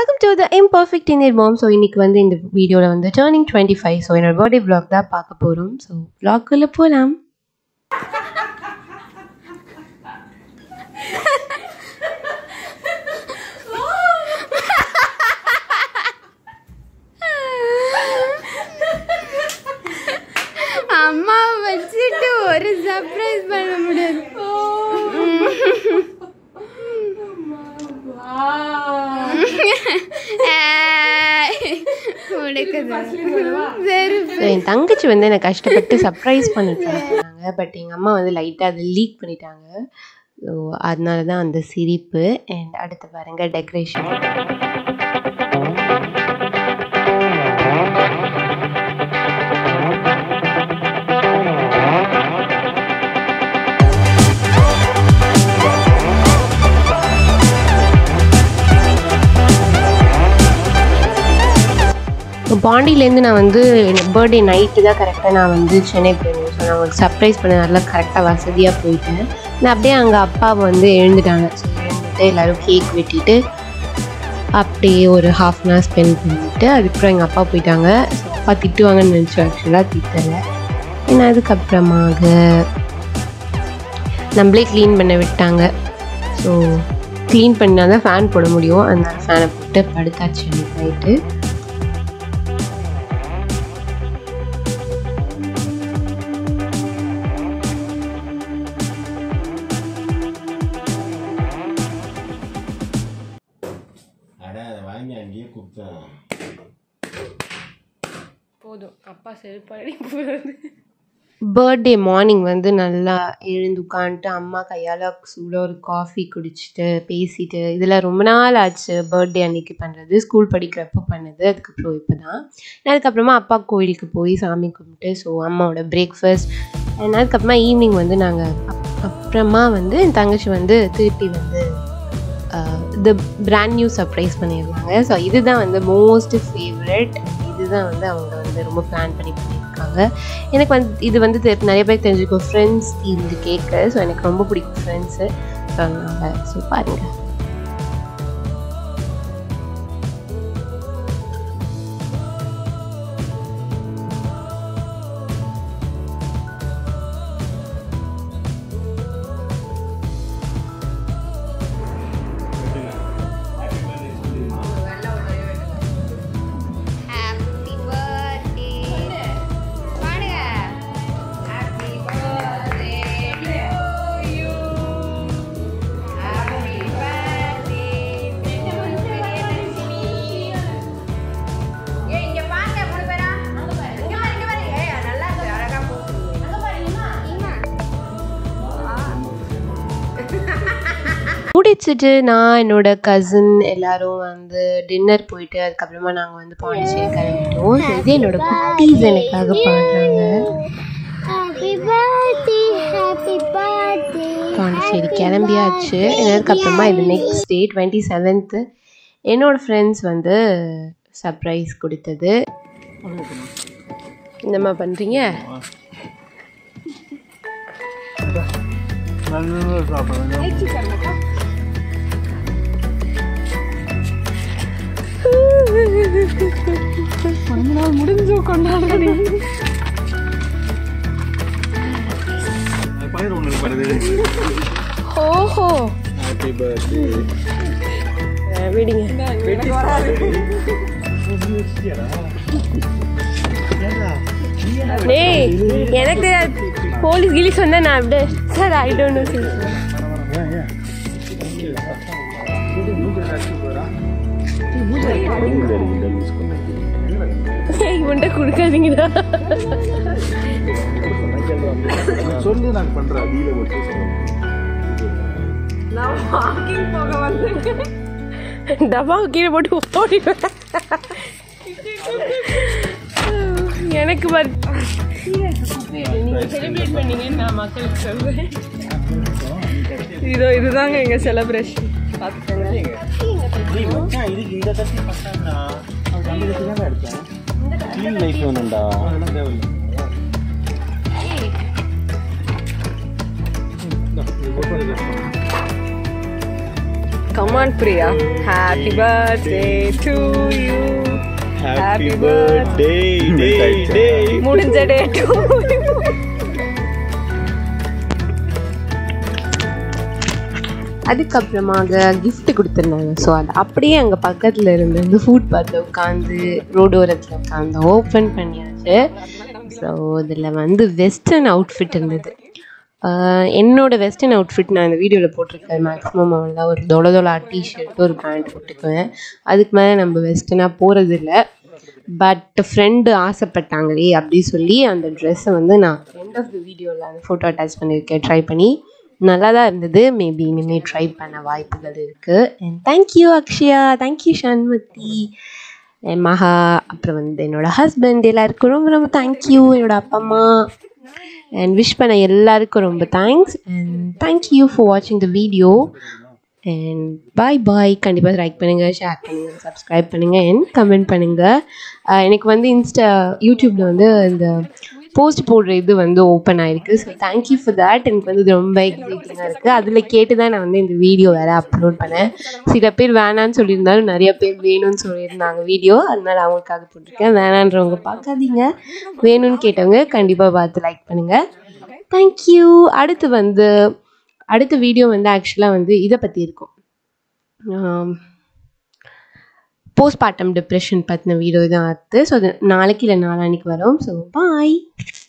welcome to the imperfect Indian mom so இன்னைக்கு வந்து இந்த வீடியோவில் வந்து டேர்னிங் டுவெண்ட்டி ஃபைவ் ஸோ என்னோட பர்த்டே vlog தான் பார்க்க போகிறோம் ஸோ vlogக்குள்ளே போகலாம் அம்மா வச்சுட்டு ஒரு சர்ப்ரைஸ் பண்ண முடியாது சரி ஸோ என் தங்கச்சி வந்து என்னை கஷ்டப்பட்டு சர்ப்ரைஸ் பண்ணிட்டாங்க பட் எங்கள் அம்மா வந்து லைட்டாக அதை லீக் பண்ணிட்டாங்க ஸோ அதனால தான் அந்த சிரிப்பு அண்ட் அடுத்து பாருங்க டெக்கரேஷன் இப்போ பாண்டியிலேருந்து நான் வந்து பர்த்டே நைட்டு தான் கரெக்டாக நான் வந்து சென்னை போயிருந்தேன் ஸோ நான் உங்களுக்கு சர்ப்ரைஸ் பண்ண நல்லா கரெக்டாக வசதியாக போயிட்டேன் நான் அப்படியே அங்கே அப்பா வந்து எழுந்துட்டாங்க ஸோ எழுந்துட்டு எல்லோரும் கேக் வெட்டிட்டு அப்படியே ஒரு ஹாஃப் அன் ஹவர் ஸ்பெண்ட் பண்ணிட்டு அதுக்கப்புறம் எங்கள் அப்பா போயிட்டாங்க ஸோ அப்பா திட்டுவாங்கன்னு நினச்சோம் ஆக்சுவலாக திட்டலை ஏன்னா அதுக்கப்புறமாக நம்மளே க்ளீன் பண்ண விட்டாங்க ஸோ க்ளீன் பண்ணால் தான் ஃபேன் போட முடியும் அதனால ஃபேனை போட்டு படுத்தாச்சு நைட்டு அட அதை வாங்கி அங்கேயே கொடுத்தேன் போதும் அப்பா செருப்பாடி போகிறது பர்த்டே மார்னிங் வந்து நல்லா எழுந்து உட்காந்துட்டு அம்மா கையால் சூட ஒரு காஃபி குடிச்சிட்டு பேசிட்டு இதெல்லாம் ரொம்ப நாள் ஆச்சு பர்த்டே அன்னைக்கு பண்ணுறது ஸ்கூல் படிக்கிறப்போ பண்ணது அதுக்கப்புறம் இப்போ தான் அதுக்கப்புறமா அப்பா கோயிலுக்கு போய் சாமி கும்பிட்டு ஸோ அம்மாவோட பிரேக்ஃபாஸ்ட் அண்ட் அதுக்கப்புறமா ஈவினிங் வந்து நாங்கள் அப்புறமா வந்து என் தங்கச்சி வந்து திருப்பி வந்து இந்த பிராண்ட் நியூ சர்ப்ரைஸ் பண்ணியிருந்தாங்க ஸோ இதுதான் வந்து மோஸ்ட் ஃபேவரட் இதுதான் வந்து அவங்க வந்து ரொம்ப பிளான் பண்ணி பண்ணியிருக்காங்க எனக்கு வந்து இது வந்து தெ- நிறைய பேர் தெரிஞ்சுக்கும் ஃப்ரெண்ட்ஸ் இந்த கேக்கு ஸோ எனக்கு ரொம்ப பிடிக்கும் ஃப்ரெண்ட்ஸு ஸோ அதனால் ஸோ பாருங்கள் ஹாப்பி பர்த்டே பாடுங்க happy birthday to you happy birthday ஏய் இங்க பாருங்க மூணு பேரா அங்க பாரு இங்க பாரு இங்க பாரு ஏய் நல்லா இருக்கு அழகா போகுது அங்க பாரு இம்மா இம்மா முடிச்சிட்டு நான் என்னோட கசின் எல்லாரும் வந்து டின்னர் போயிட்டு அதுக்கப்புறமா நாங்கள் வந்து பாண்டிச்சேரி கிளம்பிட்டோம் ஸோ இது என்னோட குட்டீஸ் எனக்காக பாடுறாங்க happy birthday happy birthday Pondicherry கிளம்பியாச்சு அதுக்கப்புறமா இது நெக்ஸ்ட் டே டுவெண்ட்டி செவன்த்து என்னோட ஃப்ரெண்ட்ஸ் வந்து சர்ப்ரைஸ் கொடுத்தது என்னம்மா பண்ணுறீங்க ஓஹோ ஹாப்பி பர்த்டே விடுங்க டேய் எனக்கு தெரியாது போலீஸ் கிளி சொன்னா நான் அப்படியே sir I don't know sir ஏய் உன்ட்ட கொடுக்காதீங்கடா சொல்லி நான் பண்றேன் டீல வச்சு டப்பா கீழே போட்டு ஓடிடுவேன் எனக்கு பாரு நீங்க செலிப்ரேட் பண்ணீங்கன்னு நான் மக்களுக்கு சொல்றேன் இதோ இதுதாங்க எங்க செலிப்ரேஷன் பார்த்துக்கோங்க இதுக்கு இந்த தட்டி பத்தாண்டா அந்த தட்டி தான் எடுத்தேன் கிளீன் லைஃப் வேணும்டா அதெல்லாம் தேவையில்லை come on Priya happy birthday to you happy Happy birthday day day முடிஞ்ச டே டு அதுக்கப்புறமாக gift கொடுத்துருந்தாங்க ஸோ அது அப்படியே அங்கே பக்கத்தில் இருந்த இந்த ஃபுட் பார்த்து உட்காந்து ரோடு ஓரத்தில் உட்காந்து ஓப்பன் பண்ணியாச்சு ஸோ இதில் வந்து வெஸ்டர்ன் அவுட்ஃபிட் இருந்தது ஆஹ் என்னோட வெஸ்டர்ன் அவுட்ஃபிட் நான் இந்த வீடியோவில் போட்டிருக்கேன் மேக்ஸிமம் அவ்வளோதான் ஒரு தொலை தொலா டிஷர்ட் ஒரு பேண்ட் போட்டுக்குவேன் அதுக்கு மேலே நம்ம வெஸ்டர்னாக போகிறது இல்லை பட் ஃப்ரெண்டு ஆசைப்பட்டாங்களே அப்படி சொல்லி அந்த ட்ரெஸ்ஸை வந்து நான் எண்ட் ஆஃப் த வீடியோவில் அந்த ஃபோட்டோ அட்டாச் பண்ணியிருக்கேன் ட்ரை பண்ணி நல்லா தான் இருந்தது மேபி இனிமேல் ட்ரை பண்ண வாய்ப்புகள் இருக்குது and thank you Akshaya thank you Shanmathi என் மகா அப்புறம் வந்து என்னோட ஹஸ்பண்ட் எல்லாருக்கும் ரொம்ப ரொம்ப தேங்க்யூ என்னோட அப்பா அம்மா அண்ட் விஷ் பண்ண எல்லாருக்கும் ரொம்ப தேங்க்ஸ் அண்ட் தேங்க்யூ ஃபார் வாட்சிங் த வீடியோ அண்ட் பாய் பாய் கண்டிப்பாக லைக் பண்ணுங்கள் ஷேர் பண்ணுங்கள் சப்ஸ்கிரைப் பண்ணுங்கள் அண்ட் கமெண்ட் பண்ணுங்கள் எனக்கு வந்து இன்ஸ்டா யூடியூப்பில் வந்து இந்த போஸ்ட் போடுற இது வந்து ஓப்பன் ஆயிருக்கு ஸோ தேங்க்யூ ஃபார் தேட் எனக்கு வந்து இது ரொம்ப எக்ஸைட்டிங்காக இருக்குது அதில் கேட்டு தான் நான் வந்து இந்த வீடியோ வேறு அப்லோட் பண்ணேன் சில பேர் வேணான்னு சொல்லியிருந்தாலும் நிறைய பேர் வேணும்னு சொல்லியிருந்தாங்க வீடியோ அதனால அவங்களுக்காக போட்டிருக்கேன் வேணான்றவங்க பார்க்காதீங்க வேணும்னு கேட்டவங்க கண்டிப்பாக பார்த்து லைக் பண்ணுங்கள் தேங்க்யூ அடுத்து வந்து அடுத்த வீடியோ வந்து ஆக்சுவலாக வந்து இதை பற்றி இருக்கும் போஸ்ட்மார்ட்டம் டிப்ரெஷன் பற்றின வீடியோ தான் அடுத்து ஸோ அது நாளைக்கு இல்லை நாளான்னைக்கு வரும் ஸோ பாய்